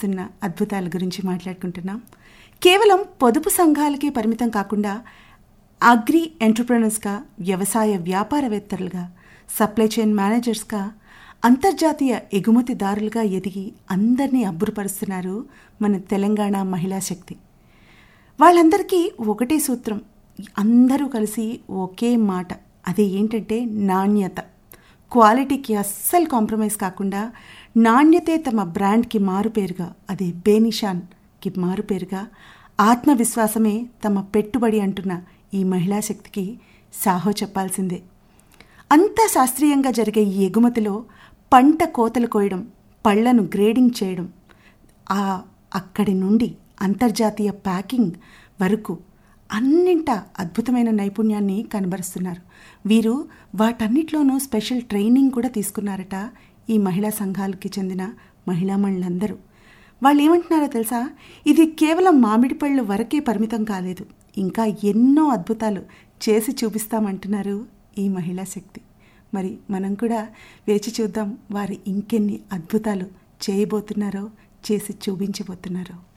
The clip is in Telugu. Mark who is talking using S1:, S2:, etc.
S1: చేస్తున్న అద్భుతాల గురించి మాట్లాడుకుంటున్నాం కేవలం పొదుపు సంఘాలకే పరిమితం కాకుండా అగ్రి ఎంటర్ప్రెనర్స్గా వ్యవసాయ వ్యాపారవేత్తలుగా సప్లై చైన్ మేనేజర్స్గా అంతర్జాతీయ ఎగుమతిదారులుగా ఎదిగి అందరినీ అబ్బురపరుస్తున్నారు మన తెలంగాణ మహిళా శక్తి వాళ్ళందరికీ ఒకటే సూత్రం అందరూ కలిసి ఒకే మాట అది ఏంటంటే నాణ్యత క్వాలిటీకి అస్సలు కాంప్రమైజ్ కాకుండా నాణ్యతే తమ బ్రాండ్కి మారుపేరుగా అది బేనిషాన్కి మారుపేరుగా ఆత్మవిశ్వాసమే తమ పెట్టుబడి అంటున్న ఈ మహిళా శక్తికి సాహో చెప్పాల్సిందే అంతా శాస్త్రీయంగా జరిగే ఈ ఎగుమతిలో పంట కోతలు కోయడం పళ్లను గ్రేడింగ్ చేయడం ఆ అక్కడి నుండి అంతర్జాతీయ ప్యాకింగ్ వరకు అన్నింట అద్భుతమైన నైపుణ్యాన్ని కనబరుస్తున్నారు వీరు వాటన్నిటిలోనూ స్పెషల్ ట్రైనింగ్ కూడా తీసుకున్నారట ఈ మహిళా సంఘాలకి చెందిన మహిళామణులందరూ వాళ్ళు ఏమంటున్నారో తెలుసా ఇది కేవలం మామిడి పళ్ళు వరకే పరిమితం కాలేదు ఇంకా ఎన్నో అద్భుతాలు చేసి చూపిస్తామంటున్నారు ఈ మహిళా శక్తి మరి మనం కూడా వేచి చూద్దాం వారు ఇంకెన్ని అద్భుతాలు చేయబోతున్నారో చేసి చూపించబోతున్నారో